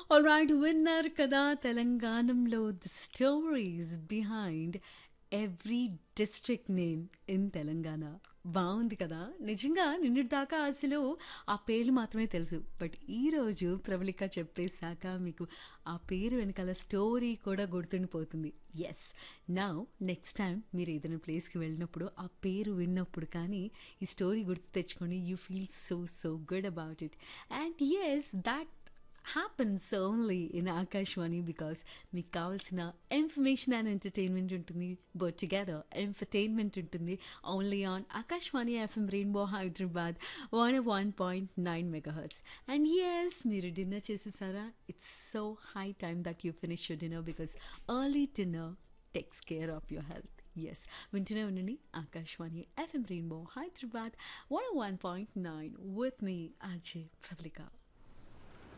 alright విన్నారు కదా తెలంగాణలో the stories behind every district name in Telangana బాగుంది కదా నిజంగా నిన్నటి దాకా అసలు ఆ పేర్లు మాత్రమే తెలుసు బట్ ఈరోజు ప్రబలిక చెప్పేశాక మీకు ఆ పేరు వెనకాల స్టోరీ కూడా గుర్తుండిపోతుంది ఎస్ నా నెక్స్ట్ టైం మీరు ఏదైనా ప్లేస్కి వెళ్ళినప్పుడు ఆ పేరు విన్నప్పుడు కానీ ఈ స్టోరీ గుర్తు తెచ్చుకొని you feel so so good about it and yes that happens only in Akashvani because మీకు కావాల్సిన ఇన్ఫర్మేషన్ అండ్ ఎంటర్టైన్మెంట్ ఉంటుంది బట్ టుగెదర్ ఎంటర్టైన్మెంట్ ఉంటుంది only on Akashvani FM rainbow Hyderabad one one point nine megahertz and yes మీరు dinner చేసేసారా it's so high time that you finish your dinner because early dinner takes care of your health yes వింటూనే ఉండండి Akashvani FM rainbow Hyderabad one one point nine with me RJ Prabalika